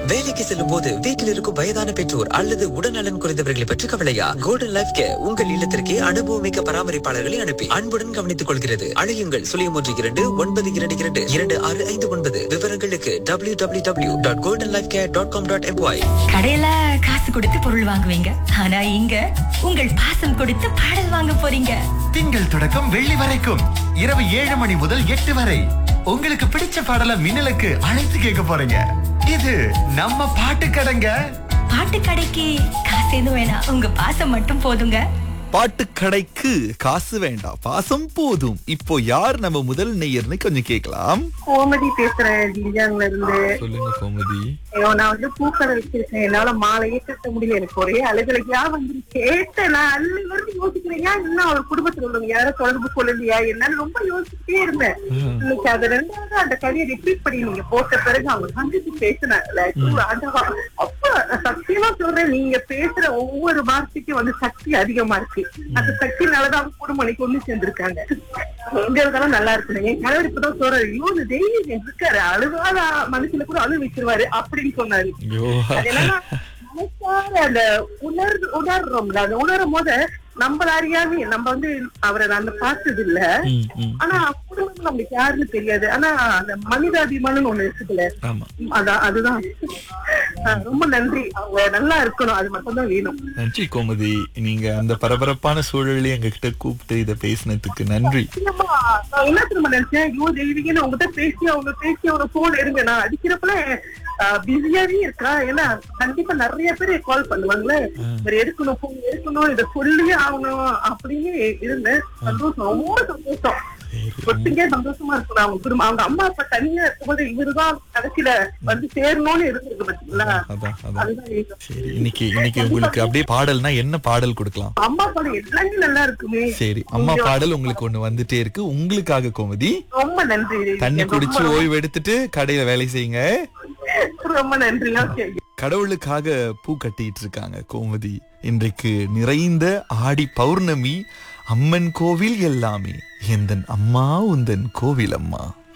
வேலைக்கு செல்லும் போது வீட்டில் இருக்கும் வயதான பெற்றோர் அல்லது உடல்நலன் குறைந்தவர்களை பற்றி கவலையா கோல்டன் லைஃப் கேர் உங்கள் இல்லத்திற்கு அனுபவமிக்க பராமரிப்பாளர்களை அனுப்பி அன்புடன் கவனித்துக் கொள்கிறது அழையுங்கள் சுழியம் ஒன்று இரண்டு ஒன்பது இரண்டு இரண்டு இரண்டு ஆறு ஐந்து ஒன்பது விவரங்களுக்கு W W W dot golden life care dot com dot M Y கடையில காசு கொடுத்து பொருள் வாங்குவீங்க ஆனா இங்க உங்கள் பாசம் கொடுத்து பாடல் வாங்க போறீங்க திங்கள் தொடக்கம் வெள்ளி வரைக்கும் இரவு ஏழு மணி முதல் எட்டு வரை உங்களுக்கு பிடிச்ச பாடல மின்னலுக்கு அழைத்து கேட்க போறீங்க இது நம்ம பாட்டு கடைங்க பாட்டு கடைக்கு காசு எதுவும் வேணாம் உங்க பாசம் மட்டும் போதுங்க பாட்டுக்கடைக்கு காசு வேண்டாம் பாசம் போதும் இப்போ யார் நம்ம முதல் நேயர்னு கொஞ்சம் கேட்கலாம் கோமதி பேசுறேன் ஜிஞ்சாங்ல இருந்து சொல்லுங்க கோமதி ஐயோ, நான் வந்து பூக்கடை வச்சிருக்கேன் என்னால மாலையே கட்ட முடியல எனக்கு ஒரே அழுகலையா வந்து கேட்டேன் நான் அள்ளி வரைக்கும் யோசிக்கிறேன் ஏன் இன்னும் அவர் குடும்பத்துல உள்ளவங்க யாரும் தொடர்பு கொள்ளலையா என்னன்னு ரொம்ப யோசிச்சுட்டே இருந்தேன் இன்னைக்கு அது ரெண்டாவது அந்த கதையை ரிப்பீட் பண்ணி நீங்க போட்ட பிறகு அவங்க சந்திச்சு பேசினாங்கல்ல ஐயோ, ஆண்டவா. அப்ப நான் சத்தியமா சொல்றேன் நீங்க பேசுற ஒவ்வொரு வார்த்தைக்கும் வந்து சக்தி அதிகமா இருக்கு அந்த சக்தினாலதான் அவங்க குடும்பம் இன்னைக்கு ஒண்ணு சேர்ந்திருக்காங்க எங்க இருந்தாலும் நல்லா இருக்கணும் என் கணவர் இப்பதான் சொல்றாரு ஐயோ இந்த தெய்வம் இருக்காரு அழுவாத மனுஷன கூட அழு வச்சிருவாரு அப்படின்னு சொன்னாரு ஐயோ அது என்னன்னா மனசார அந்த உணர் உணர்றோம்ல அந்த உணரும் போது நம்மள அறியாம நம்ம வந்து அவரை நான் பார்த்தது இல்ல ம், ம். ஆனா குடும்பம் நம்மளுக்கு யாருன்னு தெரியாது ஆனா அந்த மனிதாபிமானம் ஒண்ணு இருக்குதுல்ல ஆமா அதான் அதுதான் அஹ் ரொம்ப நன்றி அவங்க நல்லா இருக்கணும் அது மட்டும் தான் வேணும் நன்றி கோமதி நீங்க அந்த பரபரப்பான சூழலே எங்க கிட்ட கூப்பிட்டு இத பேசினதுக்கு நன்றி நிச்சயமா, நான் என்ன திரும்ப நினைச்சேன் ஐயோ தெய்வீகன்னு உங்ககிட்ட பேசி அவங்க பேசி அவங்க போன் எடுங்க நான் அடிக்கிறப்பல பிஸியாவே இருக்கா ஏன்னா கண்டிப்பா நிறைய பேர் கால் பண்ணுவாங்களே இவர் எடுக்கணும் போன் எடுக்கணும் இதை சொல்லியே ஆகணும் அப்படின்னு இருந்தேன் சந்தோஷம் ரொம்ப சந்தோஷம் ஒட்டுக்கே சந்தோஷமா இருக்கணும் அவங்க குடும்பம் அவங்க அம்மா அப்பா தனியா இருக்கும்போது இவருதான் கடைசியில வந்து சேரணும்னு இருந்திருக்கு பாத்தீங்களா அதான் அதான் அதுதான் வேணும். சரி இன்னைக்கு இன்னைக்கு உங்களுக்கு அப்படியே பாடல்னா என்ன பாடல் கொடுக்கலாம் அம்மா படம் எல்லாமே நல்லா இருக்குமே சரி அம்மா பாடல் உங்களுக்கு ஒண்ணு வந்துட்டே இருக்கு உங்களுக்காக கோமதி ரொம்ப நன்றி தண்ணி ரொம்ப, குடிச்சு ஓய்வு எடுத்துட்டு கடையில வேலை செய்யுங்க ரொம்ப நன்றி ஓகே கடவுளுக்காக பூ கட்டிட்டு இருக்காங்க கோமதி இன்றைக்கு நிறைந்த ஆடி பௌர்ணமி அம்மன் கோவில் எல்லாமே எந்தன் அம்மா உந்தன் கோவில் அம்மா